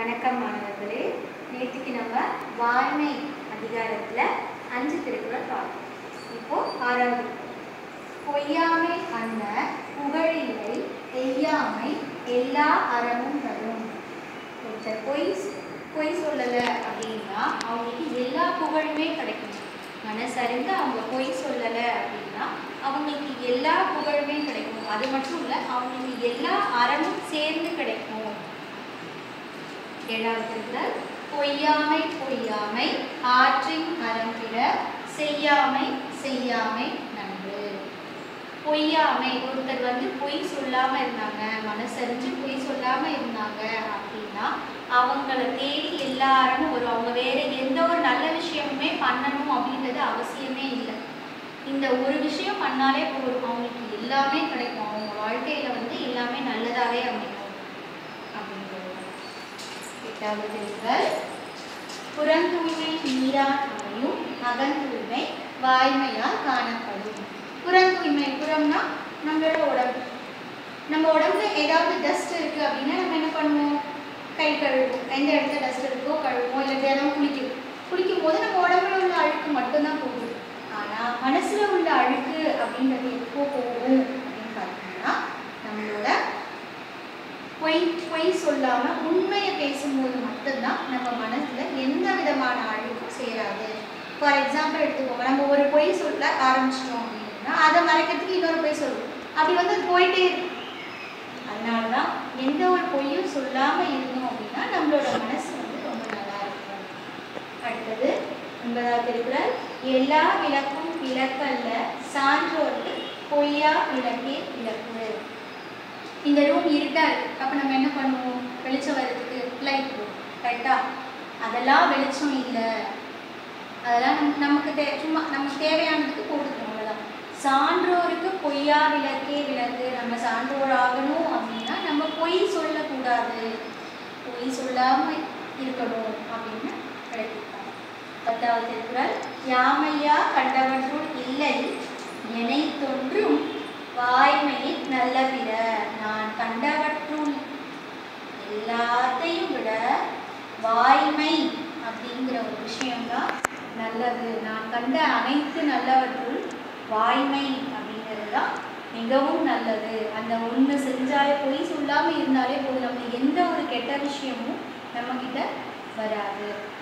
வணக்கம் மாணவர்களே நேற்றுக்கு நம்ம வாய்மை அதிகாரத்தில் அஞ்சு திருக்குறள் பார்த்தோம் இப்போ ஆறாவது பொய்யாமை அன்ன புகழில்லை எய்யாமை எல்லா அறமும் தரும் ஒருத்தர் பொய் பொய் சொல்லலை அப்படின்னா அவங்களுக்கு எல்லா புகழுமே கிடைக்கும் மனசறிந்து அவங்க பொய் சொல்லலை அப்படின்னா அவங்களுக்கு எல்லா புகழுமே கிடைக்கும் அது மட்டும் இல்லை அவங்களுக்கு எல்லா அறமும் சேர்ந்து கிடைக்கும் ஏழாவது திருக்குறள் பொய்யாமை பொய்யாமை ஆற்றின் அறம் பிற செய்யாமை செய்யாமை நன்று பொய்யாமை ஒருத்தர் வந்து பொய் சொல்லாம இருந்தாங்க மனசறிஞ்சு பொய் சொல்லாம இருந்தாங்க அப்படின்னா அவங்கள தேடி எல்லாரும் வரும் அவங்க வேற எந்த ஒரு நல்ல விஷயமுமே பண்ணணும் அப்படின்றது அவசியமே இல்லை இந்த ஒரு விஷயம் பண்ணாலே போதும் அவங்களுக்கு எல்லாமே கிடைக்கும் அவங்க வாழ்க்கையில வந்து எல்லாமே நல்லதாவே அமையும் அப்படின்றது எட்டாவது திருக்குறள் புறந்தூய்மை நீரால் அமையும் அகந்தூய்மை வாய்மையால் காணப்படும் புறந்தூய்மை புறம்னா நம்மளோட உடம்பு நம்ம உடம்புல ஏதாவது டஸ்ட் இருக்கு அப்படின்னா நம்ம என்ன பண்ணுவோம் கை கழுவுவோம் எந்த இடத்துல டஸ்ட் இருக்கோ கழுவுவோம் இல்லை தினம் குளிக்கும் குளிக்கும் போது நம்ம உடம்புல உள்ள அழுக்கு மட்டும்தான் போகுது ஆனால் மனசுல உள்ள அழுக்கு அப்படின்றது எப்போ போகும் அப்படின்னு பார்த்தீங்கன்னா நம்மளோட பொய் பொய் சொல்லாம உண்மையை பேசும்போது மட்டும்தான் நம்ம மனசுல எந்த விதமான அழுக்கும் சேராது ஃபார் எக்ஸாம்பிள் எடுத்துக்கோங்க நம்ம ஒரு பொய் சொல்ல ஆரம்பிச்சிட்டோம் அப்படின்னா அதை மறைக்கிறதுக்கு இன்னொரு பொய் சொல்லுவோம் அப்படி வந்து அது போயிட்டே இருக்கும் அதனால தான் எந்த ஒரு பொய்யும் சொல்லாம இருந்தோம் அப்படின்னா நம்மளோட மனசு வந்து ரொம்ப நல்லா இருக்கும் அடுத்தது ஒன்பதாவது திருக்குறள் எல்லா விளக்கும் விளக்கல்ல சான்றோருக்கு பொய்யா விளக்கே விளக்கு இந்த ரூம் இருட்டா இருக்கு அப்போ நம்ம என்ன பண்ணுவோம் வெளிச்சம் வர்றதுக்கு லைட் போடும் கரெக்டா அதெல்லாம் வெளிச்சம் இல்லை அதெல்லாம் நம் நமக்கு தே சும்மா நமக்கு தேவையானதுக்கு போட்டுக்கணும் அவ்வளோதான் சான்றோருக்கு பொய்யா விளக்கே விளக்கு நம்ம சான்றோர் ஆகணும் அப்படின்னா நம்ம பொய் சொல்லக்கூடாது பொய் சொல்லாம இருக்கணும் அப்படின்னு கிடைக்கிட்டாங்க பத்தாவது திருக்குறள் யாமையா கண்டவற்றுள் இல்லை எனை தோன்றும் வாய்மையில் நல்ல பிற நான் கண்டவற்றுள் எல்லாத்தையும் விட வாய்மை அப்படிங்கிற ஒரு விஷயம்தான் நல்லது நான் கண்ட அனைத்து நல்லவற்றுள் வாய்மை அப்படிங்கிறது தான் மிகவும் நல்லது அந்த ஒன்று செஞ்சாலே பொய் சொல்லாமல் இருந்தாலே போதும் நம்ம எந்த ஒரு கெட்ட விஷயமும் நம்மக்கிட்ட வராது